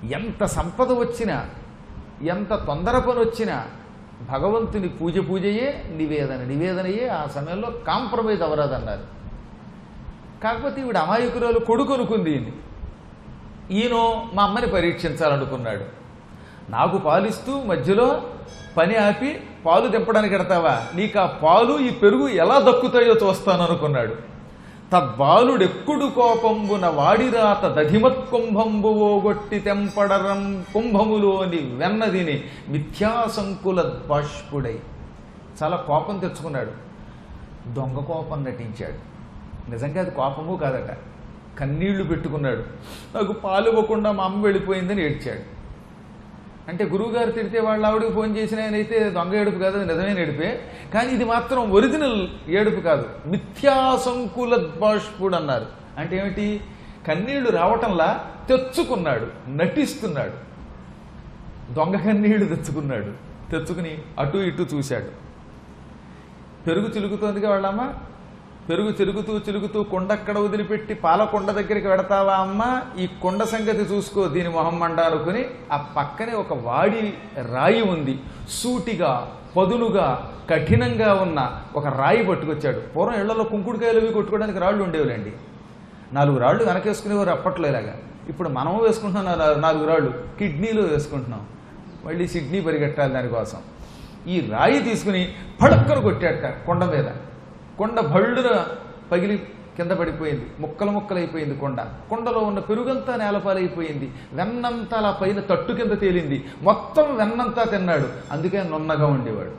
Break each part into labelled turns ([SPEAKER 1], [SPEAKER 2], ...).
[SPEAKER 1] ఎంత సంపద వచ్చినా ఎంత తొందర పని వచ్చినా భగవంతుని పూజ పూజయే నివేదన నివేదనయే ఆ సమయంలో కాంప్రమైజ్ అవ్వరాదన్నారు కాకపోతే ఈవిడ అమాయకురాలు కొడుకు అనుకుంది ఈయన్ని. ఈయన మా అమ్మని పరీక్షించాలనుకున్నాడు నాకు పాలిస్తూ మధ్యలో పని ఆపి పాలు దింపడానికి ఎడతావా నీకు ఆ పాలు ఈ పెరుగు ఎలా దక్కుతాయో చూస్తాను అనుకున్నాడు తద్బాలుడెక్కుడు కోపంబున వాడిరాత దధిమత్ కుంభంబు ఓగొట్టి తెంపడరం కుంభములోని వెన్నదిని మిథ్యాసంకుల బాష్పుడై చాలా కోపం తెచ్చుకున్నాడు దొంగ కోపం నటించాడు నిజంగా అది కోపము కాదట కన్నీళ్లు పెట్టుకున్నాడు నాకు పాలు ఇవ్వకుండా మా అమ్మ వెళ్ళిపోయిందని ఏడ్చాడు అంటే గురువుగారు తిడితే వాళ్ళ ఆవిడకి ఫోన్ చేసిన ఆయన అయితే దొంగ ఏడుపు కాదు అది నిజమైన ఏడుపే కానీ ఇది మాత్రం ఒరిజినల్ ఏడుపు కాదు మిథ్యాసంకుల బాష్పుడు అన్నారు అంటే ఏమిటి కన్నీళ్లు రావటంలా తెచ్చుకున్నాడు నటిస్తున్నాడు దొంగ కన్నీళ్లు తెచ్చుకున్నాడు తెచ్చుకుని అటు ఇటు చూశాడు పెరుగు చిలుకుతోందిగా వాళ్ళమ్మ పెరుగు చిలుకుతూ చిలుకుతూ కొండక్కడ వదిలిపెట్టి పాల కొండ దగ్గరికి వెడతావా అమ్మ ఈ కొండ సంగతి చూసుకో దీని మొహం మండ అనుకుని ఆ పక్కనే ఒక వాడి రాయి ఉంది సూటిగా పదునుగా కఠినంగా ఉన్న ఒక రాయి పట్టుకొచ్చాడు పూర్వం ఇళ్లలో కుంకుడుకాయలు అవి కొట్టుకోవడానికి రాళ్ళు ఉండేవాళ్ళండి నాలుగు రాళ్ళు వెనకేసుకునేవారు అప్పట్లో ఇలాగా ఇప్పుడు మనము వేసుకుంటున్నాం నా- నాలుగు రాళ్ళు కిడ్నీలో వేసుకుంటున్నాం మళ్ళీ సిడ్నీ పరిగెట్టాలి దానికోసం ఈ రాయి తీసుకుని పడక్కను కొట్టాట కొండ మీద కొండ భళ్ళున పగిలి కింద పడిపోయింది ముక్కలు ముక్కలైపోయింది కొండ కొండలో ఉన్న పెరుగంతా నేలపాలైపోయింది వెన్నంతా అలా పైన తట్టు కింద తేలింది మొత్తం వెన్నంతా తిన్నాడు అందుకే నున్నగా ఉండేవాడు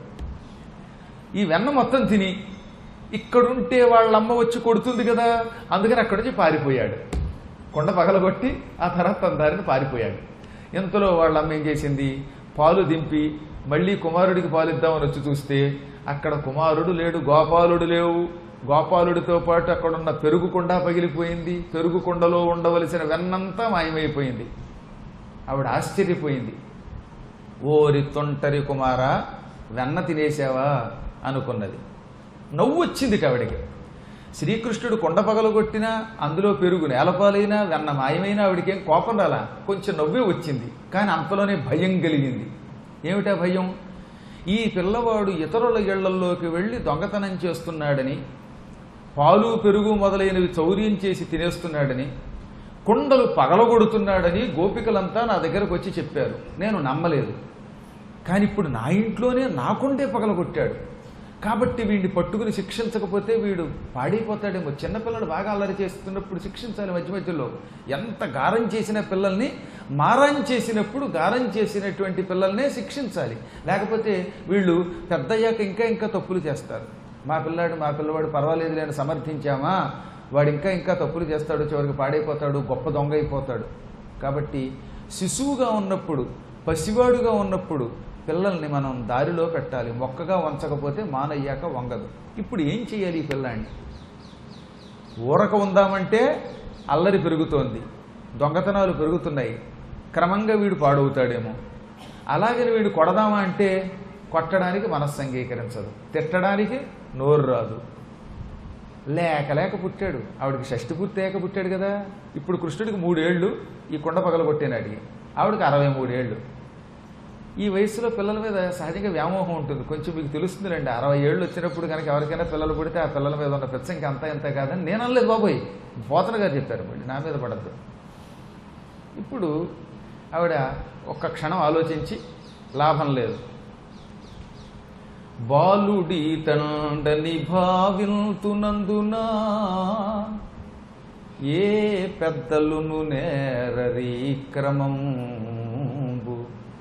[SPEAKER 1] ఈ వెన్న మొత్తం తిని ఇక్కడుంటే వాళ్ళమ్మ వచ్చి కొడుతుంది కదా అందుకని అక్కడి నుంచి పారిపోయాడు కొండ పగలగొట్టి ఆ తర్వాత తన దారిని పారిపోయాడు ఇంతలో వాళ్ళమ్మ ఏం చేసింది పాలు దింపి మళ్ళీ కుమారుడికి పాలిద్దామని వచ్చి చూస్తే అక్కడ కుమారుడు లేడు గోపాలుడు లేవు గోపాలుడితో పాటు అక్కడున్న పెరుగు కొండ పగిలిపోయింది పెరుగు కొండలో ఉండవలసిన వెన్నంతా మాయమైపోయింది ఆవిడ ఆశ్చర్యపోయింది ఓరి తొంటరి కుమారా వెన్న తినేసావా అనుకున్నది నవ్వు వచ్చింది ఆవిడకి శ్రీకృష్ణుడు కొండ పగలగొట్టినా అందులో పెరుగు నేలపాలైనా వెన్న మాయమైనా ఆవిడకేం కోపం రాలా కొంచెం నవ్వే వచ్చింది కానీ అంతలోనే భయం కలిగింది ఏమిటా భయం ఈ పిల్లవాడు ఇతరుల ఇళ్లల్లోకి వెళ్ళి దొంగతనం చేస్తున్నాడని పాలు పెరుగు మొదలైనవి చౌర్యం చేసి తినేస్తున్నాడని కుండలు పగలగొడుతున్నాడని గోపికలంతా నా దగ్గరకు వచ్చి చెప్పారు నేను నమ్మలేదు కానీ ఇప్పుడు నా ఇంట్లోనే నాకుండే పగలగొట్టాడు కాబట్టి వీడిని పట్టుకుని శిక్షించకపోతే వీడు పాడైపోతాడేమో చిన్నపిల్లలు బాగా అల్లరి చేస్తున్నప్పుడు శిక్షించాలి మధ్య మధ్యలో ఎంత గారం చేసిన పిల్లల్ని మారం చేసినప్పుడు గారం చేసినటువంటి పిల్లల్నే శిక్షించాలి లేకపోతే వీళ్ళు పెద్దయ్యాక ఇంకా ఇంకా తప్పులు చేస్తారు మా పిల్లాడు మా పిల్లవాడు పర్వాలేదు లేని సమర్థించామా వాడు ఇంకా ఇంకా తప్పులు చేస్తాడు చివరికి పాడైపోతాడు గొప్ప దొంగ అయిపోతాడు కాబట్టి శిశువుగా ఉన్నప్పుడు పసివాడుగా ఉన్నప్పుడు పిల్లల్ని మనం దారిలో పెట్టాలి మొక్కగా వంచకపోతే మానయ్యాక వంగదు ఇప్పుడు ఏం చేయాలి ఈ పిల్లాన్ని ఊరక ఉందామంటే అల్లరి పెరుగుతోంది దొంగతనాలు పెరుగుతున్నాయి క్రమంగా వీడు పాడవుతాడేమో అలాగని వీడు కొడదామా అంటే కొట్టడానికి మనస్సు అంగీకరించదు తిట్టడానికి నోరు రాదు లేక లేక పుట్టాడు ఆవిడకి షష్టి పూర్తయ్యాక పుట్టాడు కదా ఇప్పుడు కృష్ణుడికి మూడేళ్ళు ఈ కొండ పగలగొట్టేనాడికి ఆవిడకి అరవై మూడేళ్ళు ఈ వయసులో పిల్లల మీద సహజంగా వ్యామోహం ఉంటుంది కొంచెం మీకు తెలుస్తుందిలేండి అరవై ఏళ్ళు వచ్చినప్పుడు కనుక ఎవరికైనా పిల్లలు పుడితే ఆ పిల్లల మీద ఉన్న పెచ్చ ఇంకా అంత ఇంత కాదని నేను అనలేదు బాబోయ్ పోతన గారు చెప్పారు మళ్ళీ నా మీద పడద్దు ఇప్పుడు ఆవిడ ఒక్క క్షణం ఆలోచించి లాభం లేదు బాలుడి తండని భావిల్తునందునా ఏ పెద్దలును నేరరీ క్రమంబు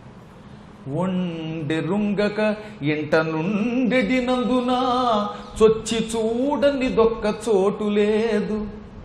[SPEAKER 1] ఒండెరుంగక ఇంట నుండెడినందున చొచ్చి చూడని దొక్క చోటు లేదు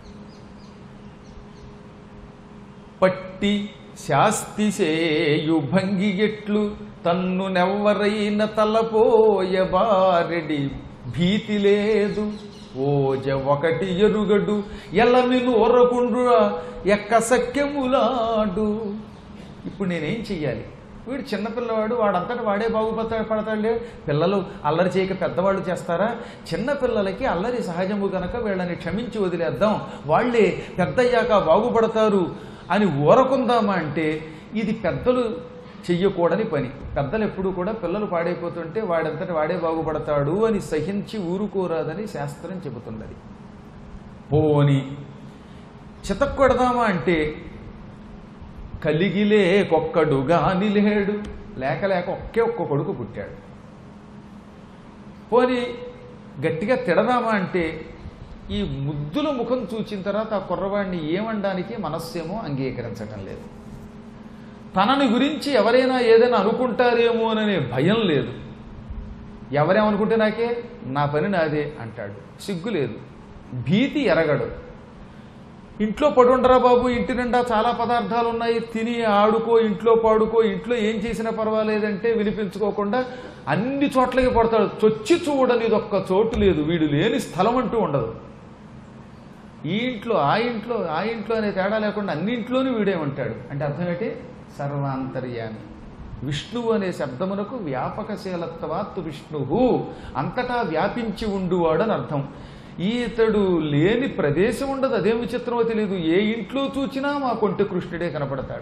[SPEAKER 1] పట్టి శాస్తి చేయు భంగి ఎట్లు తన్ను నెవ్వరైన తలపోయబారెడి భీతి లేదు ఓజ ఒకటి ఎరుగడు ఎలమిను ఒరకుండు ఎక్క సఖ్యములాడు ఇప్పుడు నేనేం చెయ్యాలి వీడు చిన్నపిల్లవాడు వాడంతట వాడే బాగుపడతాడు పడతాడులే పిల్లలు అల్లరి చేయక పెద్దవాళ్ళు చేస్తారా చిన్న పిల్లలకి అల్లరి సహజము గనక వీళ్ళని క్షమించి వదిలేద్దాం వాళ్ళే పెద్దయ్యాక బాగుపడతారు అని ఊరకుందామా అంటే ఇది పెద్దలు చెయ్యకూడని పని పెద్దలు ఎప్పుడూ కూడా పిల్లలు పాడైపోతుంటే వాడంతటి వాడే బాగుపడతాడు అని సహించి ఊరుకోరాదని శాస్త్రం చెబుతున్నది పోని చితక్కొడదామా అంటే కలిగిలే కొక్కడు గాని లేడు లేక లేక ఒకే ఒక్క కొడుకు పుట్టాడు పోని గట్టిగా తిడదామా అంటే ఈ ముద్దుల ముఖం చూచిన తర్వాత ఆ కుర్రవాడిని ఏమనడానికి మనస్సేమో అంగీకరించటం లేదు తనని గురించి ఎవరైనా ఏదైనా అనుకుంటారేమోననే భయం లేదు ఎవరేమనుకుంటే నాకే నా పని నాదే అంటాడు సిగ్గు లేదు భీతి ఎరగడు ఇంట్లో పడుండరా బాబు ఇంటి నిండా చాలా పదార్థాలు ఉన్నాయి తిని ఆడుకో ఇంట్లో పాడుకో ఇంట్లో ఏం చేసినా పర్వాలేదంటే వినిపించుకోకుండా అన్ని చోట్లకి పడతాడు చొచ్చి చూడనిది ఒక్క చోటు లేదు వీడు లేని స్థలం అంటూ ఉండదు ఈ ఇంట్లో ఆ ఇంట్లో ఆ ఇంట్లో అనే తేడా లేకుండా అన్నింట్లోనూ వీడేమంటాడు అంటే అర్థం ఏంటి సర్వాంతర్యామి విష్ణువు అనే శబ్దమునకు వ్యాపకశీలత్వాత్తు విష్ణువు అంతటా వ్యాపించి ఉండువాడు అని అర్థం ఈతడు లేని ప్రదేశం ఉండదు అదేం విచిత్రమో తెలియదు ఏ ఇంట్లో చూచినా మా కొంటి కృష్ణుడే కనపడతాడు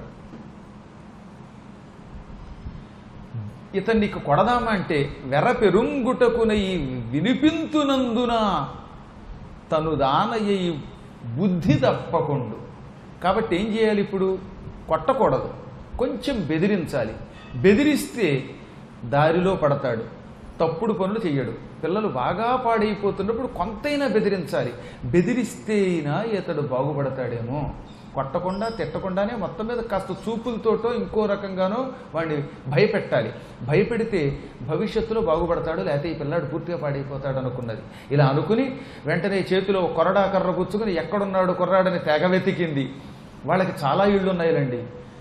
[SPEAKER 1] ఇతన్ని కొడదామా అంటే వెర పెరుంగుటకునై వినిపింతునందున తను దానయ్యి బుద్ధి తప్పకుండు కాబట్టి ఏం చేయాలి ఇప్పుడు కొట్టకూడదు కొంచెం బెదిరించాలి బెదిరిస్తే దారిలో పడతాడు తప్పుడు పనులు చెయ్యడు పిల్లలు బాగా పాడైపోతున్నప్పుడు కొంతైనా బెదిరించాలి బెదిరిస్తే అయినా ఇతడు బాగుపడతాడేమో కొట్టకుండా తిట్టకుండానే మొత్తం మీద కాస్త చూపులతోటో ఇంకో రకంగానో వాడిని భయపెట్టాలి భయపెడితే భవిష్యత్తులో బాగుపడతాడు లేకపోతే ఈ పిల్లాడు పూర్తిగా పాడైపోతాడు అనుకున్నది ఇలా అనుకుని వెంటనే చేతిలో కొరడా కర్ర పుచ్చుకుని ఎక్కడున్నాడు కుర్రాడని తెగ వెతికింది వాళ్ళకి చాలా ఇళ్ళు ఉన్నాయిలండి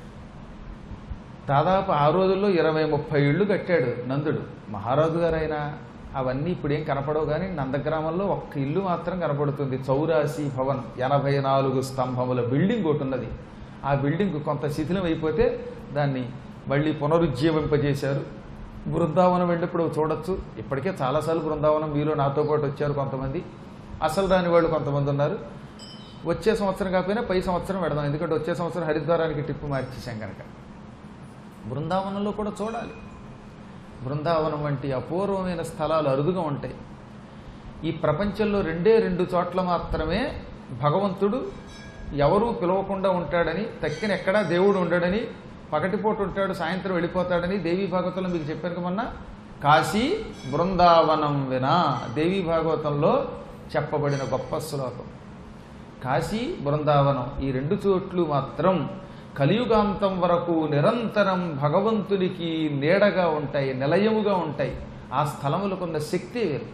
[SPEAKER 1] దాదాపు ఆ రోజుల్లో ఇరవై ముప్పై ఇళ్ళు కట్టాడు నందుడు మహారాజు గారైనా అవన్నీ ఇప్పుడేం కనపడవు కానీ నందగ్రామంలో ఒక్క ఇల్లు మాత్రం కనపడుతుంది చౌరాసి భవన్ ఎనభై నాలుగు స్తంభముల బిల్డింగ్ ఒకటి ఉన్నది ఆ బిల్డింగ్ కొంత శిథిలం అయిపోతే దాన్ని మళ్ళీ పునరుజ్జీవింపజేశారు బృందావనం వెళ్ళినప్పుడు చూడొచ్చు ఇప్పటికే చాలాసార్లు బృందావనం మీలో నాతో పాటు వచ్చారు కొంతమంది అసలు రాని వాళ్ళు కొంతమంది ఉన్నారు వచ్చే సంవత్సరం కాకపోయినా పై సంవత్సరం పెడదాం ఎందుకంటే వచ్చే సంవత్సరం హరిద్వారానికి టిప్పు మార్చేసాం కనుక బృందావనంలో కూడా చూడాలి బృందావనం వంటి అపూర్వమైన స్థలాలు అరుదుగా ఉంటాయి ఈ ప్రపంచంలో రెండే రెండు చోట్ల మాత్రమే భగవంతుడు ఎవరూ పిలవకుండా ఉంటాడని తక్కిన ఎక్కడా దేవుడు ఉండడని పగటిపూట ఉంటాడు సాయంత్రం వెళ్ళిపోతాడని దేవీ భాగవతంలో మీకు చెప్పాను మొన్న కాశీ బృందావనం వినా దేవీ భాగవతంలో చెప్పబడిన గొప్ప శ్లోకం కాశీ బృందావనం ఈ రెండు చోట్లు మాత్రం కలియుగాంతం వరకు నిరంతరం భగవంతునికి నీడగా ఉంటాయి నిలయముగా ఉంటాయి ఆ స్థలములకున్న శక్తి వేరు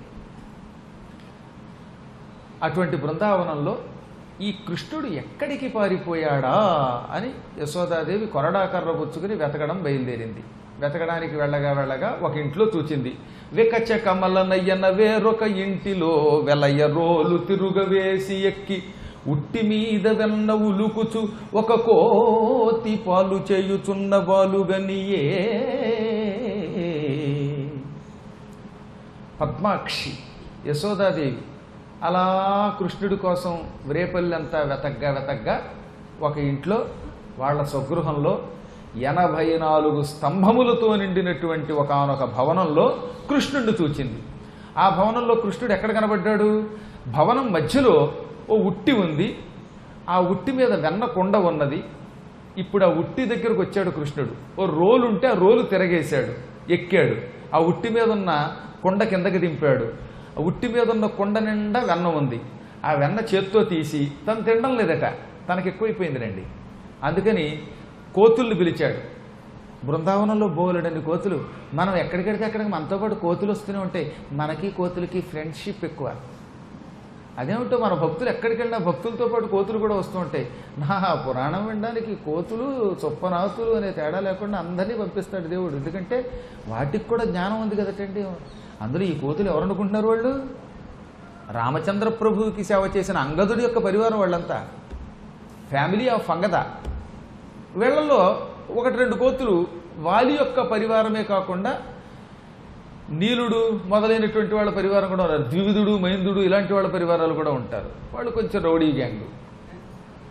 [SPEAKER 1] అటువంటి బృందావనంలో ఈ కృష్ణుడు ఎక్కడికి పారిపోయాడా అని యశోదాదేవి కొరడాకర్ర పుచ్చుకుని వెతకడం బయలుదేరింది వెతకడానికి వెళ్ళగా వెళ్ళగా ఒక ఇంట్లో చూచింది వికచ కమలనయ్యన వేరొక ఇంటిలో వెలయ రోలు తిరుగవేసి ఎక్కి ఉట్టి మీద వెన్న ఉలుకుచు ఒక కోతి పాలు చేయుచున్న బాలుగనియే పద్మాక్షి యశోదాదేవి అలా కృష్ణుడి కోసం వ్రేపల్లంతా వెతగ్గా వెతగ్గా ఒక ఇంట్లో వాళ్ళ స్వగృహంలో ఎనభై నాలుగు స్తంభములతో నిండినటువంటి ఒకనొక భవనంలో కృష్ణుడిని చూచింది ఆ భవనంలో కృష్ణుడు ఎక్కడ కనబడ్డాడు భవనం మధ్యలో ఓ ఉట్టి ఉంది ఆ ఉట్టి మీద వెన్న కొండ ఉన్నది ఇప్పుడు ఆ ఉట్టి దగ్గరకు వచ్చాడు కృష్ణుడు ఓ రోలు ఉంటే ఆ రోలు తిరగేశాడు ఎక్కాడు ఆ ఉట్టి మీద ఉన్న కొండ కిందకి దింపాడు ఆ ఉట్టి మీద ఉన్న కొండ నిండా వెన్న ఉంది ఆ వెన్న చేత్తో తీసి తను తినడం లేదట తనకి ఎక్కువైపోయింది రండి అందుకని కోతుల్ని పిలిచాడు బృందావనంలో బోలెడన్ని కోతులు మనం ఎక్కడికెడికి అక్కడికి మనతో పాటు కోతులు వస్తూనే ఉంటాయి మనకి కోతులకి ఫ్రెండ్షిప్ ఎక్కువ అదేమిటో మన భక్తులు ఎక్కడికి వెళ్ళినా భక్తులతో పాటు కోతులు కూడా వస్తూ ఉంటాయి నా పురాణం వినడానికి కోతులు చొప్పనాతులు అనే తేడా లేకుండా అందరినీ పంపిస్తాడు దేవుడు ఎందుకంటే వాటికి కూడా జ్ఞానం ఉంది కదటండి అందులో ఈ కోతులు ఎవరు అనుకుంటున్నారు వాళ్ళు రామచంద్ర ప్రభువుకి సేవ చేసిన అంగదుడి యొక్క పరివారం వాళ్ళంతా ఫ్యామిలీ ఆఫ్ అంగద వీళ్ళల్లో ఒకటి రెండు కోతులు వాలి యొక్క పరివారమే కాకుండా నీలుడు మొదలైనటువంటి వాళ్ళ పరివారం కూడా ఉన్నారు ద్వివిధుడు మైందుడు ఇలాంటి వాళ్ళ పరివారాలు కూడా ఉంటారు వాళ్ళు కొంచెం రౌడీ గ్యాంగ్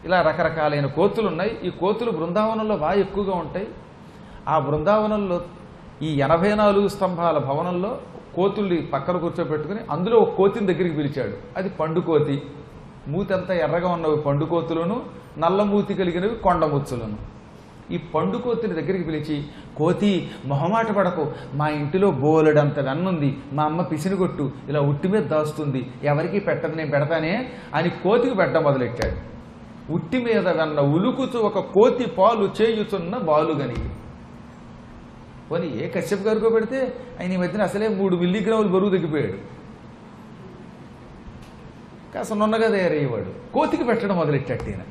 [SPEAKER 1] ఇలా రకరకాలైన కోతులు ఉన్నాయి ఈ కోతులు బృందావనంలో బాగా ఎక్కువగా ఉంటాయి ఆ బృందావనంలో ఈ ఎనభై నాలుగు స్తంభాల భవనంలో కోతుల్ని పక్కన కూర్చోబెట్టుకుని అందులో ఒక కోతిని దగ్గరికి పిలిచాడు అది పండు కోతి మూతంతా ఎర్రగా ఉన్నవి పండు కోతులను నల్ల మూతి కలిగినవి కొండముచ్చులను ఈ పండు కోతిని దగ్గరికి పిలిచి కోతి మొహమాట పడకు మా ఇంటిలో బోలెడంత వెన్నుంది మా అమ్మ పిసినిగొట్టు ఇలా ఉట్టి మీద దాస్తుంది ఎవరికి పెట్టదు నేను పెడతానే అని కోతికి పెట్టడం మొదలెట్టాడు ఉట్టి మీద వెన్న ఉలుకుతూ ఒక కోతి పాలు చేయుచున్న బాలుగని పోనీ ఏ కశ్యప్ గారికో పెడితే ఆయన ఈ మధ్యన అసలే మూడు మిల్లీగ్రాములు బరువు తగ్గిపోయాడు కాస్త నున్నగా తయారయ్యేవాడు కోతికి పెట్టడం మొదలెట్టాడు ఈయన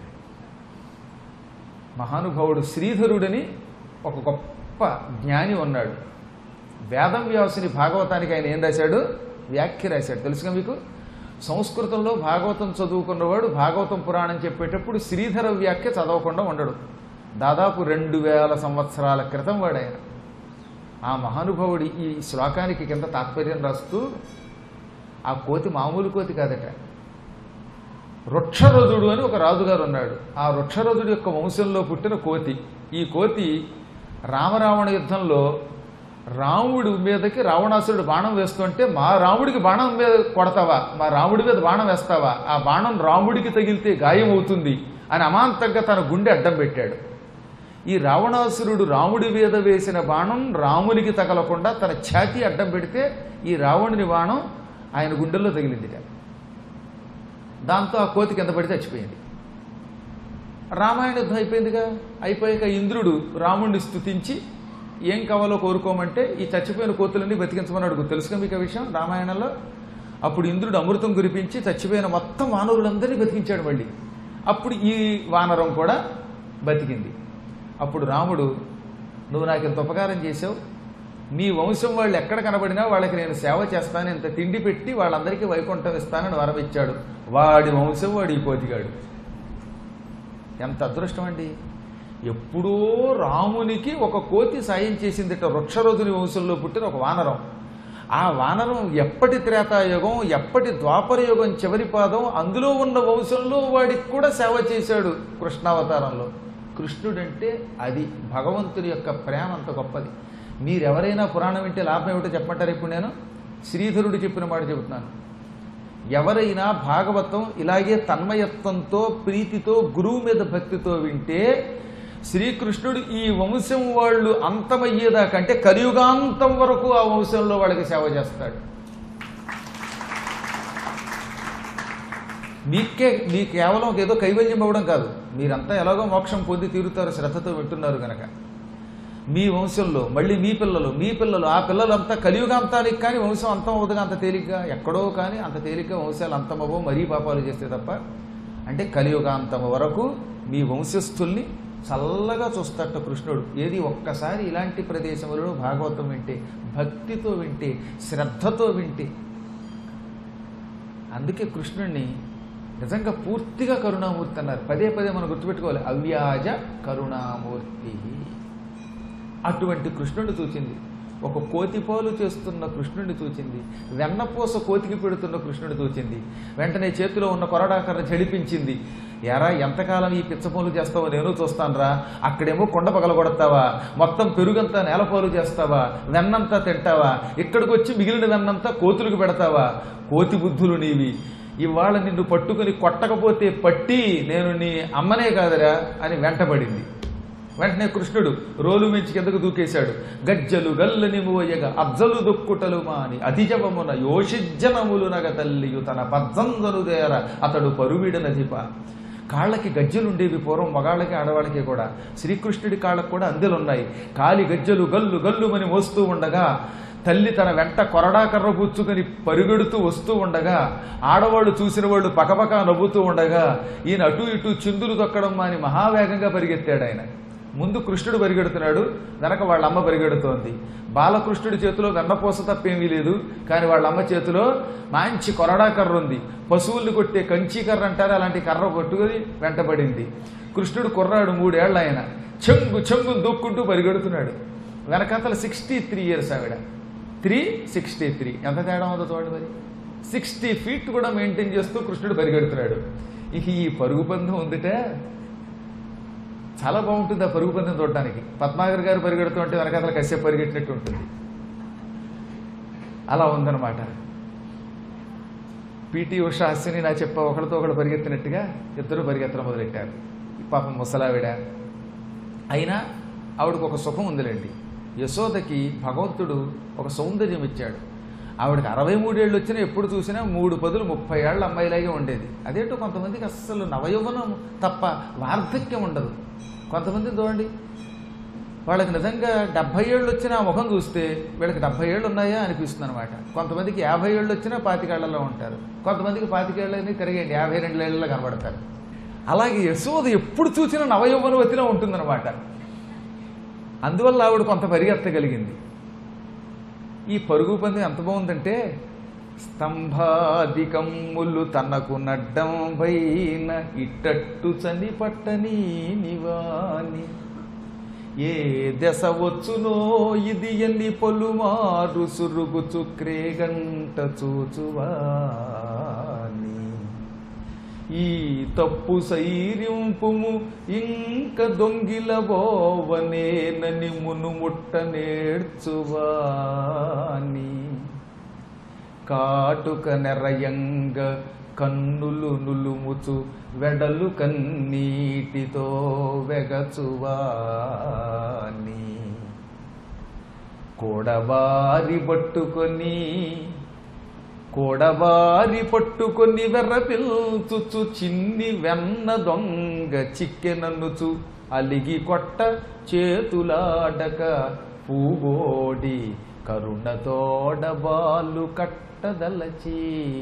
[SPEAKER 1] మహానుభావుడు శ్రీధరుడని ఒక గొప్ప జ్ఞాని ఉన్నాడు వేదం వ్యాసుని భాగవతానికి ఆయన ఏం రాశాడు వ్యాఖ్య రాశాడు తెలుసుగా మీకు సంస్కృతంలో భాగవతం చదువుకున్నవాడు భాగవతం పురాణం చెప్పేటప్పుడు శ్రీధర వ్యాఖ్య చదవకుండా ఉండడు దాదాపు రెండు వేల సంవత్సరాల క్రితం వాడు ఆయన ఆ మహానుభావుడి ఈ శ్లోకానికి కింద తాత్పర్యం రాస్తూ ఆ కోతి మామూలు కోతి కాదట వృక్షరథుడు అని ఒక రాజుగారు ఉన్నాడు ఆ వృక్షరథుడి యొక్క వంశంలో పుట్టిన కోతి ఈ కోతి రామరావణ యుద్ధంలో రాముడి మీదకి రావణాసురుడు బాణం వేస్తుంటే మా రాముడికి బాణం మీద కొడతావా మా రాముడి మీద బాణం వేస్తావా ఆ బాణం రాముడికి తగిలితే గాయం అవుతుంది అని అమాంతంగా తన గుండె అడ్డం పెట్టాడు ఈ రావణాసురుడు రాముడి మీద వేసిన బాణం రామునికి తగలకుండా తన ఛాతీ అడ్డం పెడితే ఈ రావణుని బాణం ఆయన గుండెల్లో తగిలిందిట దాంతో ఆ కోతి కింద పడి చచ్చిపోయింది రామాయణ యుద్ధం అయిపోయిందిగా అయిపోయాక ఇంద్రుడు రాముడిని స్తుతించి ఏం కావాలో కోరుకోమంటే ఈ చచ్చిపోయిన కోతులన్నీ బతికించమని అడుగు తెలుసుగా మీకు ఆ విషయం రామాయణంలో అప్పుడు ఇంద్రుడు అమృతం కురిపించి చచ్చిపోయిన మొత్తం వానరులందరినీ బతికించాడు మళ్ళీ అప్పుడు ఈ వానరం కూడా బతికింది అప్పుడు రాముడు నువ్వు నాకు ఇంత ఉపకారం చేసావు మీ వంశం వాళ్ళు ఎక్కడ కనబడినా వాళ్ళకి నేను సేవ చేస్తాను ఇంత తిండి పెట్టి వాళ్ళందరికీ వైకుంఠం ఇస్తానని వరం ఇచ్చాడు వాడి వంశం వాడి కోతిగాడు ఎంత అదృష్టం అండి ఎప్పుడో రామునికి ఒక కోతి సాయం చేసిందిట వృక్షరోధుని వంశంలో పుట్టిన ఒక వానరం ఆ వానరం ఎప్పటి త్రేతాయుగం ఎప్పటి ద్వాపర యుగం చివరి పాదం అందులో ఉన్న వంశంలో వాడికి కూడా సేవ చేశాడు కృష్ణావతారంలో కృష్ణుడంటే అది భగవంతుని యొక్క ప్రేమ అంత గొప్పది మీరెవరైనా పురాణం వింటే లాభం ఏమిటో చెప్పమంటారు ఇప్పుడు నేను శ్రీధరుడు చెప్పిన మాట చెబుతున్నాను ఎవరైనా భాగవతం ఇలాగే తన్మయత్వంతో ప్రీతితో గురువు మీద భక్తితో వింటే శ్రీకృష్ణుడు ఈ వంశం వాళ్ళు అంతమయ్యేదాకా అంటే కలియుగాంతం వరకు ఆ వంశంలో వాళ్ళకి సేవ చేస్తాడు మీకే మీ కేవలం ఒక ఏదో కైవల్యం ఇవ్వడం కాదు మీరంతా ఎలాగో మోక్షం పొంది తీరుతారు శ్రద్ధతో వింటున్నారు గనక మీ వంశంలో మళ్ళీ మీ పిల్లలు మీ పిల్లలు ఆ పిల్లలంతా కలియుగాంతానికి కానీ వంశం అంతం అవుతుందిగా అంత తేలిగ్గా ఎక్కడో కానీ అంత తేలిగ్గా వంశాలు అంతమవో మరీ పాపాలు చేస్తే తప్ప అంటే కలియుగాంతం వరకు మీ వంశస్థుల్ని చల్లగా చూస్తట కృష్ణుడు ఏది ఒక్కసారి ఇలాంటి ప్రదేశములలో భాగవతం వింటే భక్తితో వింటే శ్రద్ధతో వింటే అందుకే కృష్ణుణ్ణి నిజంగా పూర్తిగా కరుణామూర్తి అన్నారు పదే పదే మనం గుర్తుపెట్టుకోవాలి అవ్యాజ కరుణామూర్తి అటువంటి కృష్ణుడిని చూచింది ఒక కోతిపోలు చేస్తున్న కృష్ణుడిని చూచింది వెన్నపూస కోతికి పెడుతున్న కృష్ణుడిని చూచింది వెంటనే చేతిలో ఉన్న కొరడాకర్ర జడిపించింది ఎరా ఎంతకాలం ఈ పిచ్చపోలు చేస్తావో నేను చూస్తానురా అక్కడేమో కొండ పగలగొడతావా మొత్తం పెరుగంతా నేలపోలు చేస్తావా వెన్నంతా తింటావా ఇక్కడికి వచ్చి మిగిలిన వెన్నంతా కోతులకు పెడతావా కోతి బుద్ధులు నీవి ఇవాళ నిన్ను పట్టుకుని కొట్టకపోతే పట్టి నేను నీ అమ్మనే కాదురా అని వెంటబడింది వెంటనే కృష్ణుడు రోలు మించి కిందకు దూకేశాడు గజ్జలు గల్లని మోయగా అజ్జలు దొక్కుటలు మాని అధిజవమున యోషిజ్జనములు నగ తల్లియు తన పజ్జందనుదేర అతడు పరువిడనధిప కాళ్ళకి గజ్జలుండేవి పూర్వం మగాళ్ళకి ఆడవాళ్ళకి కూడా శ్రీకృష్ణుడి కాళ్ళకు కూడా అందెలున్నాయి కాలి గజ్జలు గల్లు గల్లుమని మోస్తూ ఉండగా తల్లి తన వెంట కొరడాకర్ర పుచ్చుకొని పరుగెడుతూ వస్తూ ఉండగా ఆడవాళ్ళు చూసిన వాళ్ళు పకపక నవ్వుతూ ఉండగా ఈయన అటు ఇటు చిందులు తొక్కడం మాని మహావేగంగా పరిగెత్తాడు ఆయన ముందు కృష్ణుడు పరిగెడుతున్నాడు వెనక వాళ్ళ అమ్మ పరిగెడుతోంది బాలకృష్ణుడి చేతిలో వెన్నపూస తప్పేమీ లేదు కానీ వాళ్ళ అమ్మ చేతిలో మంచి కొరడా కర్ర ఉంది పశువుల్ని కొట్టే కంచి కర్ర అంటారు అలాంటి కర్ర పట్టుకొని వెంటబడింది కృష్ణుడు కుర్రాడు మూడేళ్ల ఆయన చెంగు చెంగు దూక్కుంటూ పరిగెడుతున్నాడు వెనకాతల సిక్స్టీ త్రీ ఇయర్స్ ఆవిడ త్రీ సిక్స్టీ త్రీ ఎంత తేడా ఉందో చూడండి మరి సిక్స్టీ ఫీట్ కూడా మెయింటైన్ చేస్తూ కృష్ణుడు పరిగెడుతున్నాడు ఇక ఈ పరుగు పందెం ఉందిట చాలా బాగుంటుంది ఆ పరుగు పందెం చూడడానికి పద్మాగర్ గారు పరిగెడుతుంటే వెనకాతల కశ్యప్ పరిగెట్టినట్టు ఉంటుంది అలా ఉందన్నమాట పిటి ఉషా అశ్విని నా చెప్ప ఒకరితో ఒకడు పరిగెత్తినట్టుగా ఇద్దరు పరిగెత్తడం మొదలెట్టారు ఈ పాపం ముసలావిడ అయినా ఆవిడకు ఒక సుఖం ఉందిలేండి యశోదకి భగవంతుడు ఒక సౌందర్యం ఇచ్చాడు ఆవిడకి అరవై మూడేళ్ళు వచ్చినా ఎప్పుడు చూసినా మూడు పదులు ముప్పై ఏళ్ళ అమ్మాయిలాగే ఉండేది అదేంటో కొంతమందికి అస్సలు నవయౌవనం తప్ప వార్ధక్యం ఉండదు కొంతమంది చూడండి వాళ్ళకి నిజంగా డెబ్భై ఏళ్ళు వచ్చినా ఆ ముఖం చూస్తే వీళ్ళకి డెబ్భై ఏళ్ళు ఉన్నాయా అనిపిస్తుంది అనమాట కొంతమందికి యాభై ఏళ్ళు వచ్చినా పాతికేళ్లలో ఉంటారు కొంతమందికి పాతికేళ్ళని తిరిగేయండి యాభై రెండు ఏళ్ళలో కనబడతారు అలాగే యశోద ఎప్పుడు చూసినా నవయౌవనవతిలో ఉంటుందన్నమాట అందువల్ల ఆవిడ కొంత పరిగెత్తగలిగింది ఈ పరుగు పందెం ఎంత బాగుందంటే స్తంభాదికమ్ములు తనకు నడ్డం పైన ఇట్టట్టు చని పట్టని నివాని ఏ దశ వచ్చునో ఇది ఎన్ని పొలుమారు సురుగు చుక్రేగంట చూచువాని ఈ తప్పు సైర్యంపుము ఇంక దొంగిల బోవనేనని మునుముట్ట నేర్చువాని కాటుక నెరయంగ కన్నులు నులుముచు వెడలు కన్నీటితో వెగచువాని కోడబారి పట్టుకొని కోడబారి పట్టుకొని వెర్ర పిల్చుచు చిన్ని వెన్న దొంగ చిక్కెనన్నుచు అలిగి కొట్ట చేతులాడక పూబోడి కరుణతోడబాలు కట్టదలచి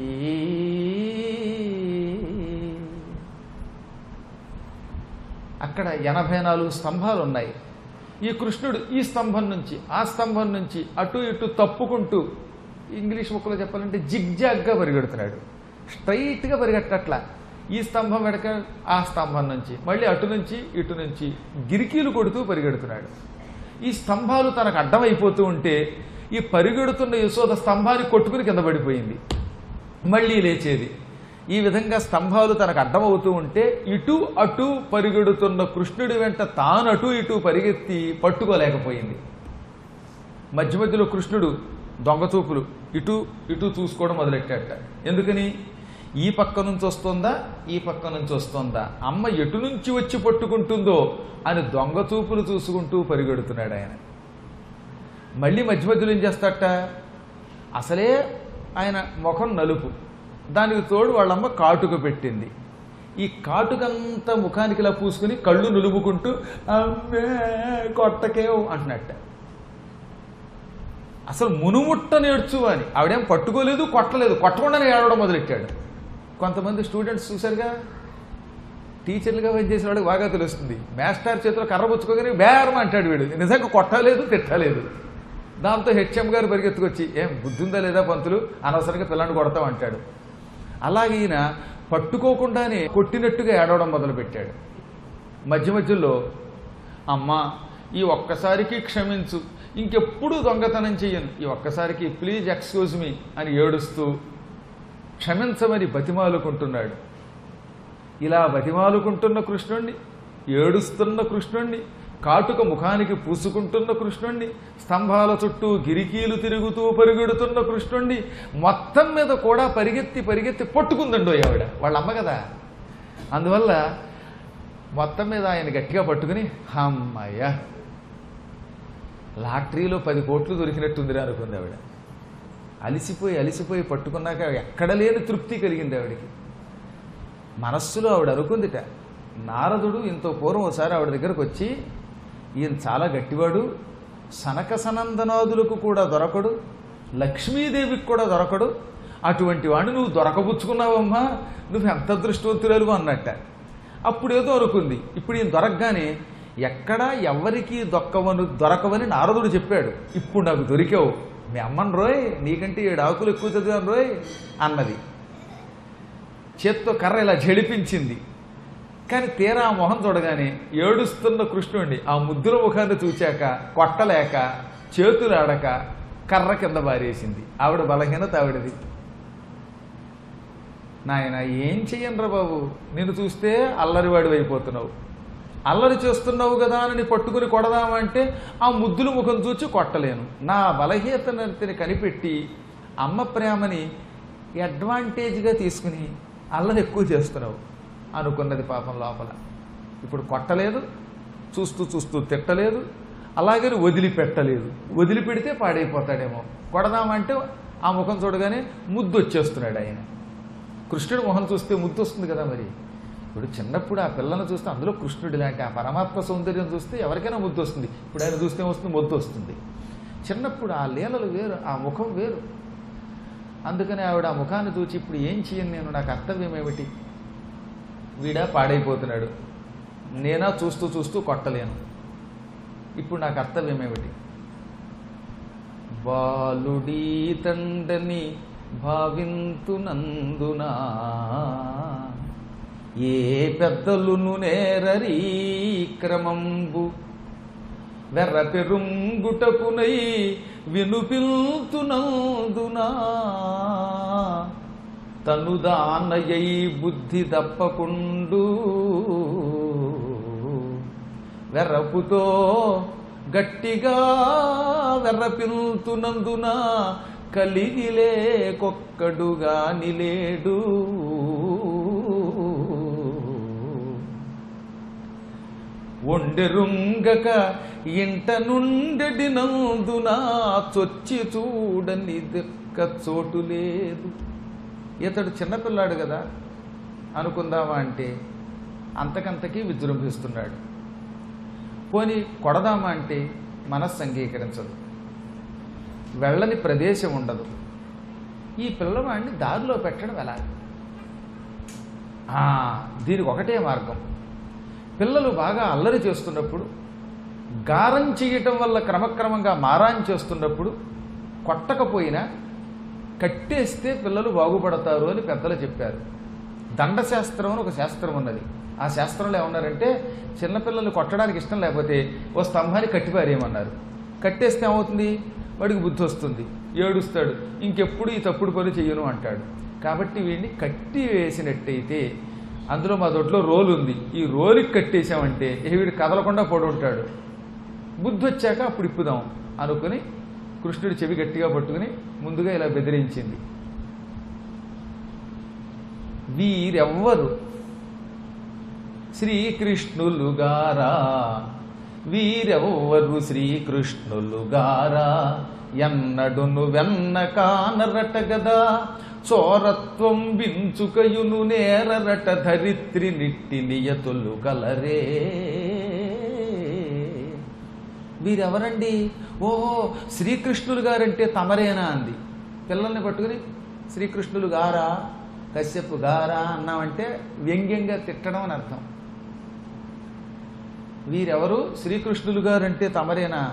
[SPEAKER 1] అక్కడ ఎనభై నాలుగు స్తంభాలు ఉన్నాయి ఈ కృష్ణుడు ఈ స్తంభం నుంచి ఆ స్తంభం నుంచి అటు ఇటు తప్పుకుంటూ ఇంగ్లీష్ ముక్కలో చెప్పాలంటే జిగ్జాగ్గా పరిగెడుతున్నాడు స్ట్రైట్గా పరిగెట్టట్లా ఈ స్తంభం వెనక ఆ స్తంభం నుంచి మళ్ళీ అటు నుంచి ఇటు నుంచి గిరికీలు కొడుతూ పరిగెడుతున్నాడు ఈ స్తంభాలు తనకు అడ్డమైపోతూ ఉంటే ఈ పరిగెడుతున్న యశోద స్తంభాన్ని కొట్టుకుని కింద పడిపోయింది మళ్ళీ లేచేది ఈ విధంగా స్తంభాలు తనకు అడ్డమవుతూ ఉంటే ఇటు అటు పరిగెడుతున్న కృష్ణుడి వెంట తాను అటు ఇటు పరిగెత్తి పట్టుకోలేకపోయింది మధ్య మధ్యలో కృష్ణుడు దొంగచూపులు ఇటు ఇటు చూసుకోవడం మొదలెట్టాట ఎందుకని ఈ పక్క నుంచి వస్తుందా ఈ పక్క నుంచి వస్తుందా అమ్మ ఎటు నుంచి వచ్చి పట్టుకుంటుందో అని దొంగచూపులు చూసుకుంటూ పరిగెడుతున్నాడు ఆయన మళ్ళీ మధ్య మధ్యలో ఏం చేస్తాట అసలే ఆయన ముఖం నలుపు దానికి తోడు వాళ్ళమ్మ కాటుక పెట్టింది ఈ కాటుకంతా ముఖానికి ఇలా పూసుకుని కళ్ళు నులుముకుంటూ అమ్మే కొట్టకేవ్ అంటున్నట్ట అసలు మునుముట్ట నేర్చు అని ఆవిడేం పట్టుకోలేదు కొట్టలేదు కొట్టకుండానే ఏడవడం మొదలెట్టాడు కొంతమంది స్టూడెంట్స్ చూశారుగా టీచర్లుగా పనిచేసిన వాడికి బాగా తెలుస్తుంది మాస్టర్ చేతిలో కర్ర పుచ్చుకోగానే బేరం అంటాడు వీడు నిజంగా కొట్టలేదు తిట్టలేదు దాంతో హెచ్ఎం గారు పరిగెత్తుకొచ్చి ఏం బుద్ధి ఉందా లేదా పంతులు అనవసరంగా పిల్లాన్ని కొడతాం అంటాడు అలాగే ఈయన పట్టుకోకుండానే కొట్టినట్టుగా ఏడవడం మొదలుపెట్టాడు మధ్య మధ్యలో అమ్మా ఈ ఒక్కసారికి క్షమించు ఇంకెప్పుడు దొంగతనం చెయ్యను ఈ ఒక్కసారికి ప్లీజ్ ఎక్స్క్యూజ్ మీ అని ఏడుస్తూ క్షమించమని బతిమాలుకుంటున్నాడు ఇలా బతిమాలుకుంటున్న కృష్ణుణ్ణి ఏడుస్తున్న కృష్ణుణ్ణి కాటుక ముఖానికి పూసుకుంటున్న కృష్ణుణ్ణి స్తంభాల చుట్టూ గిరికీలు తిరుగుతూ పరిగెడుతున్న కృష్ణుణ్ణి మొత్తం మీద కూడా పరిగెత్తి పరిగెత్తి పట్టుకుందండో ఆవిడ వాళ్ళ అమ్మ కదా అందువల్ల మొత్తం మీద ఆయన గట్టిగా పట్టుకుని అమ్మయ్య లాటరీలో పది కోట్లు దొరికినట్టుందిరా అనుకుంది ఆవిడ అలిసిపోయి అలిసిపోయి పట్టుకున్నాక ఎక్కడ లేని తృప్తి కలిగింది ఆవిడకి మనస్సులో ఆవిడ అనుకుందిట నారదుడు ఇంత పూర్వం ఒకసారి ఆవిడ దగ్గరకు వచ్చి ఈయన చాలా గట్టివాడు సనక సనందనాదులకు కూడా దొరకడు లక్ష్మీదేవికి కూడా దొరకడు అటువంటి వాడిని నువ్వు దొరకబుచ్చుకున్నావమ్మా నువ్వు ఎంత దృష్టవంతురాలు అన్నట్ట అప్పుడు ఏదో అనుకుంది ఇప్పుడు ఈయన దొరకగానే ఎక్కడా ఎవరికి దొక్కవను దొరకవని నారదుడు చెప్పాడు ఇప్పుడు నాకు దొరికావు మీ అమ్మని రోయ్ నీకంటే ఏడు ఆకులు ఎక్కువ చదివాను రోయ్ అన్నది చేత్తో కర్ర ఇలా జడిపించింది కానీ తీరా ఆ మొహం చూడగానే ఏడుస్తున్న కృష్ణుడిని ఆ ముద్దుల ముఖాన్ని చూచాక కొట్టలేక చేతులు ఆడక కర్ర కింద బారేసింది ఆవిడ బలహీనత ఆవిడది నాయన ఏం చెయ్యనురా బాబు నిన్ను చూస్తే అల్లరివాడి అయిపోతున్నావు అల్లరి చేస్తున్నావు కదా అని పట్టుకుని కొడదామంటే ఆ ముద్దుల ముఖం చూచి కొట్టలేను నా బలహీనతని కనిపెట్టి అమ్మ ప్రేమని అడ్వాంటేజ్గా తీసుకుని అల్లరి ఎక్కువ చేస్తున్నావు అనుకున్నది పాపం లోపల ఇప్పుడు కొట్టలేదు చూస్తూ చూస్తూ తిట్టలేదు అలాగే వదిలిపెట్టలేదు వదిలిపెడితే పాడైపోతాడేమో కొడదామంటే ఆ ముఖం చూడగానే ముద్దు వచ్చేస్తున్నాడు ఆయన కృష్ణుడి మొహం చూస్తే ముద్దు వస్తుంది కదా మరి ఇప్పుడు చిన్నప్పుడు ఆ పిల్లను చూస్తే అందులో కృష్ణుడి లాంటి ఆ పరమాత్మ సౌందర్యం చూస్తే ఎవరికైనా ముద్దు వస్తుంది ఇప్పుడు ఆయన చూస్తే వస్తుంది ముద్దు వస్తుంది చిన్నప్పుడు ఆ లీలలు వేరు ఆ ముఖం వేరు అందుకని ఆవిడ ఆ ముఖాన్ని చూచి ఇప్పుడు ఏం చేయను నేను నా కర్తవ్యం ఏమిటి వీడా పాడైపోతున్నాడు నేనా చూస్తూ చూస్తూ కొట్టలేను ఇప్పుడు నా కర్తవ్యం ఏమిటి బాలుడీ తండని భావింతునందునా ఏ పెద్దలును నేరరీ క్రమంబు వెర్ర పెరుంగుటకునై వినుపిల్తునందునా తనుదానయై బుద్ధి దప్పకుండు వెర్రపుతో గట్టిగా వెర్రపిల్తునందున కలిగిలే కొక్కడుగా నిలేడు ఒండెరుంగక ఇంట నుండెడి నందున చొచ్చి చూడని దిక్క చోటు లేదు ఇతడు చిన్నపిల్లాడు కదా అనుకుందామా అంటే అంతకంతకీ విజృంభిస్తున్నాడు పోని కొడదామా అంటే మనస్సు అంగీకరించదు వెళ్ళని ప్రదేశం ఉండదు ఈ పిల్లవాడిని దారిలో పెట్టడం ఎలా ఆ, దీనికి ఒకటే మార్గం పిల్లలు బాగా అల్లరి చేస్తున్నప్పుడు గారం చేయటం వల్ల క్రమక్రమంగా మారాన్ చేస్తున్నప్పుడు కొట్టకపోయినా కట్టేస్తే పిల్లలు బాగుపడతారు అని పెద్దలు చెప్పారు దండశాస్త్రం అని ఒక శాస్త్రం ఉన్నది ఆ శాస్త్రంలో ఏమన్నారంటే చిన్నపిల్లలు కొట్టడానికి ఇష్టం లేకపోతే ఓ స్తంభాన్ని కట్టిపారేయమన్నారు కట్టేస్తే ఏమవుతుంది వాడికి బుద్ధి వస్తుంది ఏడుస్తాడు ఇంకెప్పుడు ఈ తప్పుడు పని చెయ్యను అంటాడు కాబట్టి వీడిని కట్టి వేసినట్టయితే అందులో మా దొడ్లో రోలు ఉంది ఈ రోలుకి కట్టేశామంటే ఇక వీడు కదలకుండా పడి ఉంటాడు బుద్ధి వచ్చాక అప్పుడు ఇప్పుదాం అనుకుని కృష్ణుడి చెవి గట్టిగా పట్టుకుని ముందుగా ఇలా బెదిరించింది వీరెవ్వరు శ్రీకృష్ణులు గారా వీరెవ్వరు శ్రీకృష్ణులు గారా ఎన్నడును వెన్న కానరట గదా చోరత్వం వించుకయును నేరరట ధరిత్రి నిట్టి నియతులు గలరే వీరెవరండి ఓహో శ్రీకృష్ణులు గారంటే తమరేనా అంది పిల్లల్ని పట్టుకుని శ్రీకృష్ణులు గారా కశ్యపు గారా అన్నామంటే వ్యంగ్యంగా తిట్టడం అని అర్థం వీరెవరు శ్రీకృష్ణులు గారంటే తమరేనా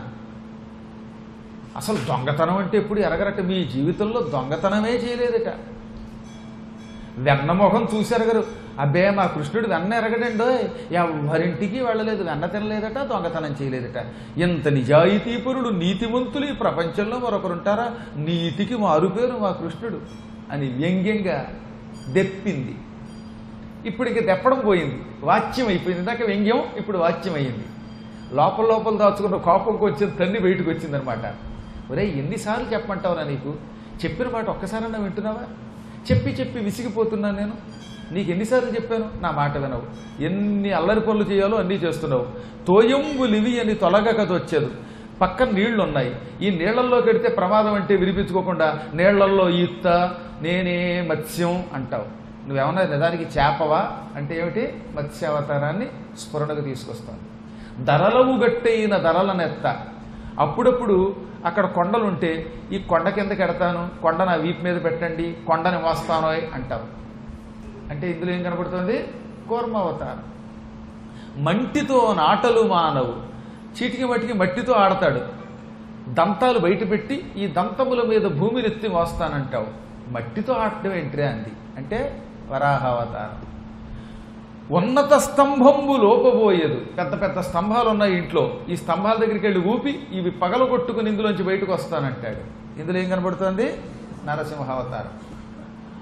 [SPEAKER 1] అసలు దొంగతనం అంటే ఎప్పుడు ఎరగరట మీ జీవితంలో దొంగతనమే చేయలేదట వెన్న మొహం చూసి ఎరగరు అబ్బే మా కృష్ణుడు వెన్న ఎరగడండో ఎవరింటికి వెళ్ళలేదు వెన్న తినలేదట దొంగతనం చేయలేదట ఎంత నిజాయితీపరుడు నీతిమంతులు ఈ ప్రపంచంలో మరొకరుంటారా నీతికి మారుపేరు మా కృష్ణుడు అని వ్యంగ్యంగా దెప్పింది ఇప్పుడు ఇక దెప్పడం పోయింది వాచ్యం అయిపోయింది ఇందాక వ్యంగ్యం ఇప్పుడు వాచ్యం అయింది లోపల లోపల దాచుకున్న కోపంకి వచ్చిన తన్ని బయటకు వచ్చిందనమాట ఒరే ఎన్నిసార్లు చెప్పమంటావురా నీకు చెప్పిన మాట ఒక్కసారన్నా వింటున్నావా చెప్పి చెప్పి విసిగిపోతున్నాను నేను నీకు ఎన్నిసార్లు చెప్పాను నా మాట వినవు ఎన్ని అల్లరి పనులు చేయాలో అన్నీ చేస్తున్నావు తోయంబులివి అని తొలగకది వచ్చేది పక్కన నీళ్లు ఉన్నాయి ఈ నీళ్లలో కడితే ప్రమాదం అంటే వినిపించుకోకుండా నీళ్లలో ఈత్త నేనే మత్స్యం అంటావు నువ్వేమన్నా నిజానికి చేపవా అంటే ఏమిటి మత్స్యావతారాన్ని స్ఫురణకు తీసుకొస్తాను ధరలవు గట్టయిన ధరలనెత్త అప్పుడప్పుడు అక్కడ కొండలుంటే ఈ కొండ కిందకి ఎడతాను కొండ నా వీపు మీద పెట్టండి కొండని మోస్తాను అంటావు అంటే ఇందులో ఏం కనబడుతుంది కూర్మావతారం మంటితో నాటలు మానవు చీటికి మట్టికి మట్టితో ఆడతాడు దంతాలు బయట పెట్టి ఈ దంతముల మీద భూమినెత్తి మోస్తానంటావు మట్టితో ఆడటం ఏంట్రే అంది అంటే వరాహావతారం ఉన్నత స్తంభంబు లోపబోయేదు పెద్ద పెద్ద స్తంభాలు ఉన్నాయి ఇంట్లో ఈ స్తంభాల దగ్గరికి వెళ్ళి ఊపి ఇవి పగలగొట్టుకుని ఇందులోంచి బయటకు వస్తానంటాడు ఇందులో ఏం కనబడుతుంది నరసింహావతారం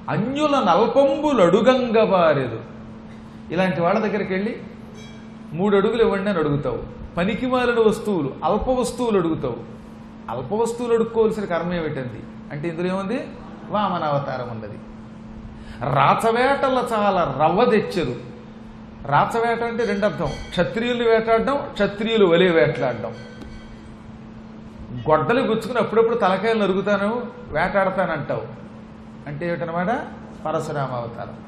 [SPEAKER 1] అన్యుల నల్పంబులడుగంగబారెదు ఇలాంటి వాళ్ళ దగ్గరికి వెళ్ళి మూడు అడుగులు ఇవ్వండి అని అడుగుతావు పనికి మాలిన వస్తువులు అల్ప వస్తువులు అడుగుతావు అల్ప వస్తువులు అడుక్కోవాల్సిన కర్మ ఏమిటంది అంటే ఇందులో ఏముంది వామన అవతారం ఉన్నది రాచవేటల చాలా రవ్వ తెచ్చరు రాచవేట అంటే రెండు అర్థం క్షత్రియులు వేటాడడం క్షత్రియులు వలే వేటలాడడం గొడ్డలు గుచ్చుకుని అప్పుడప్పుడు తలకాయలు నరుగుతాను వేటాడతానంటావు అంటే ఏమిటనమాట పరశురామ అవతారం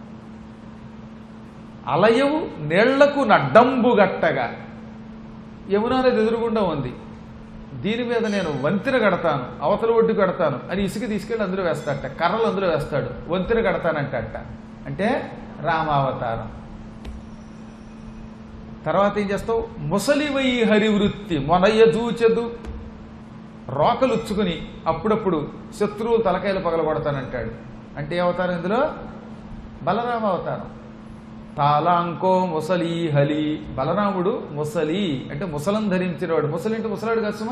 [SPEAKER 1] అలయవు నీళ్లకు నడ్డంబు గట్టగా యమునా నది ఎదురుగుండా ఉంది దీని మీద నేను వంతెన కడతాను అవతల ఒడ్డు కడతాను అని ఇసుక తీసుకెళ్ళి అందులో వేస్తాడట కర్రలు అందులో వేస్తాడు వంతెన కడతానంటట అంటే రామావతారం తర్వాత ఏం చేస్తావు ముసలివై హరివృత్తి మొనయ్య దూచెదు రోకలుచ్చుకుని అప్పుడప్పుడు శత్రువులు తలకాయలు పగలగొడతానంటాడు అంటే ఏ అవతారం ఇందులో బలరామ అవతారం తాలాంకో ముసలి హలి బలరాముడు ముసలి అంటే ముసలం ధరించినవాడు ముసలి అంటే ముసలాడు కసుమా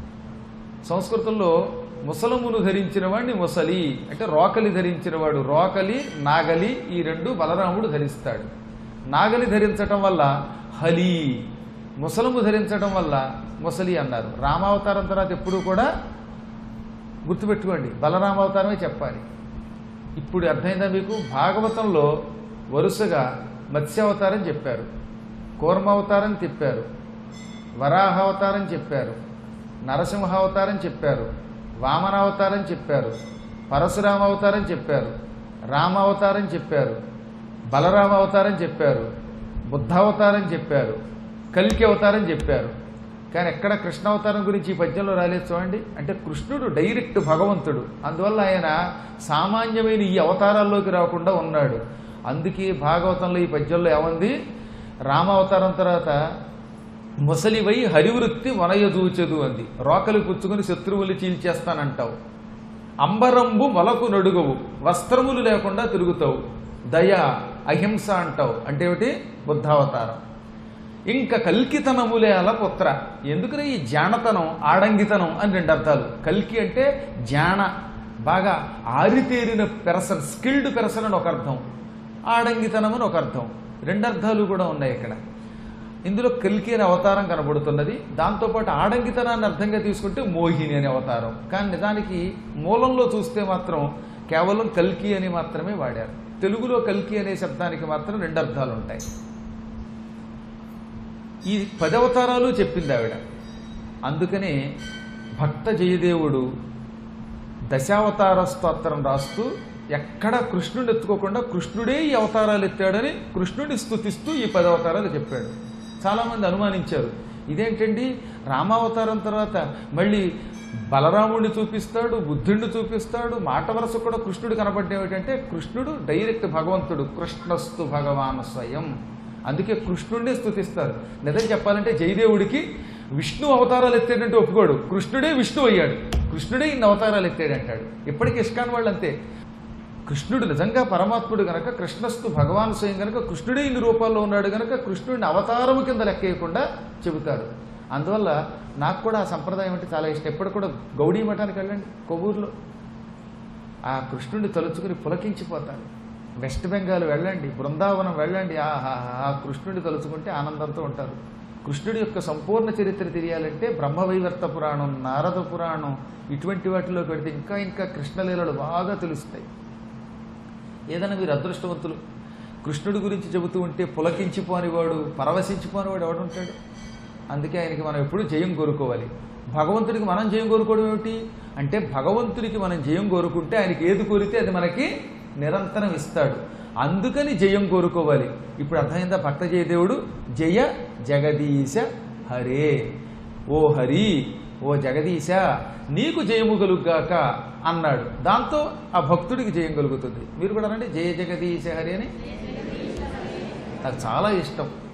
[SPEAKER 1] సంస్కృతంలో ముసలమును ధరించిన వాడిని ముసలి అంటే రోకలి ధరించినవాడు రోకలి నాగలి ఈ రెండు బలరాముడు ధరిస్తాడు నాగలి ధరించటం వల్ల హలి ముసలము ధరించడం వల్ల ముసలి అన్నారు రామావతారం తర్వాత ఎప్పుడూ కూడా గుర్తుపెట్టుకోండి బలరామావతారమే చెప్పాలి ఇప్పుడు అర్థమైందా మీకు భాగవతంలో వరుసగా మత్స్యావతారం చెప్పారు కూర్మావతారం చెప్పారు వరాహావతారం చెప్పారు నరసింహావతారం చెప్పారు వామనావతారం చెప్పారు పరశురామావతారం చెప్పారు రామావతారం చెప్పారు బలరామ అవతారం చెప్పారు బుద్ధావతారం చెప్పారు కల్కి అవతారం చెప్పారు కానీ ఎక్కడ కృష్ణావతారం గురించి ఈ పద్యంలో రాలేదు చూడండి అంటే కృష్ణుడు డైరెక్ట్ భగవంతుడు అందువల్ల ఆయన సామాన్యమైన ఈ అవతారాల్లోకి రాకుండా ఉన్నాడు అందుకే భాగవతంలో ఈ పద్యంలో ఏమంది రామావతారం తర్వాత ముసలివై హరివృత్తి వనయదూచదు అంది రోకలి పుచ్చుకుని శత్రువులు చీల్చేస్తానంటావు అంబరంబు మొలకు నడుగవు వస్త్రములు లేకుండా తిరుగుతావు దయ అహింస అంటావు అంటే ఏమిటి బుద్ధావతారం ఇంకా కల్కితనములే అల పుత్ర ఎందుకని ఈ జానతనం ఆడంగితనం అని రెండు అర్థాలు కల్కి అంటే జాన బాగా ఆరితేరిన పెరసన్ స్కిల్డ్ పెరసన్ అని ఒక అర్థం ఆడంగితనం అని ఒక అర్థం రెండు అర్థాలు కూడా ఉన్నాయి ఇక్కడ ఇందులో కల్కి అనే అవతారం కనబడుతున్నది దాంతోపాటు ఆడంగితనాన్ని అర్థంగా తీసుకుంటే మోహిని అనే అవతారం కానీ నిజానికి మూలంలో చూస్తే మాత్రం కేవలం కల్కి అని మాత్రమే వాడారు తెలుగులో కల్కి అనే శబ్దానికి మాత్రం రెండు అర్థాలు ఉంటాయి ఈ పది అవతారాలు చెప్పింది ఆవిడ అందుకనే భక్త జయదేవుడు దశావతార స్తోత్రం రాస్తూ ఎక్కడ కృష్ణుడిని ఎత్తుకోకుండా కృష్ణుడే ఈ అవతారాలు ఎత్తాడని కృష్ణుడిని స్తుతిస్తూ ఈ పది అవతారాలు చెప్పాడు చాలామంది అనుమానించారు ఇదేంటండి రామావతారం తర్వాత మళ్ళీ బలరాముడిని చూపిస్తాడు బుద్ధుడిని చూపిస్తాడు మాట వరస కూడా కృష్ణుడు కనబడ్డం ఏమిటంటే కృష్ణుడు డైరెక్ట్ భగవంతుడు కృష్ణస్తు భగవాన్ స్వయం అందుకే కృష్ణుడినే స్తుతిస్తారు నిజం చెప్పాలంటే జయదేవుడికి విష్ణు అవతారాలు ఎత్తాడంటే ఒప్పుకోడు కృష్ణుడే విష్ణు అయ్యాడు కృష్ణుడే ఇన్ని అవతారాలు ఎత్తాడంటాడు ఇప్పటికీ ఇష్కాన్ వాళ్ళు అంతే కృష్ణుడు నిజంగా పరమాత్ముడు గనక కృష్ణస్తు భగవాన్ స్వయం గనక కృష్ణుడే ఇన్ని రూపాల్లో ఉన్నాడు గనక కృష్ణుడిని అవతారము కింద లెక్కేయకుండా చెబుతారు అందువల్ల నాకు కూడా ఆ సంప్రదాయం అంటే చాలా ఇష్టం ఎప్పుడు కూడా గౌడీ మఠానికి వెళ్ళండి కొవ్వూరులో ఆ కృష్ణుడిని తలుచుకుని పులకించిపోతారు వెస్ట్ బెంగాల్ వెళ్ళండి బృందావనం వెళ్ళండి ఆహా ఆ కృష్ణుడిని తలుచుకుంటే ఆనందంతో ఉంటారు కృష్ణుడి యొక్క సంపూర్ణ చరిత్ర తెలియాలంటే బ్రహ్మవైవర్త పురాణం నారద పురాణం ఇటువంటి వాటిలో పెడితే ఇంకా ఇంకా కృష్ణలీలలు బాగా తెలుస్తాయి ఏదైనా మీరు అదృష్టవంతులు కృష్ణుడి గురించి చెబుతూ ఉంటే పులకించిపోనివాడు పరవశించిపోనివాడు ఎవడుంటాడు అందుకే ఆయనకి మనం ఎప్పుడు జయం కోరుకోవాలి భగవంతుడికి మనం జయం కోరుకోవడం ఏమిటి అంటే భగవంతుడికి మనం జయం కోరుకుంటే ఆయనకి ఏది కోరితే అది మనకి నిరంతరం ఇస్తాడు అందుకని జయం కోరుకోవాలి ఇప్పుడు అర్థమైందా భక్త జయదేవుడు జయ జగదీశ హరే ఓ హరి ఓ జగదీశ నీకు జయము కలుగాక అన్నాడు దాంతో ఆ భక్తుడికి జయం కలుగుతుంది మీరు కూడా అనండి జయ జగదీశ హరి అని నాకు చాలా ఇష్టం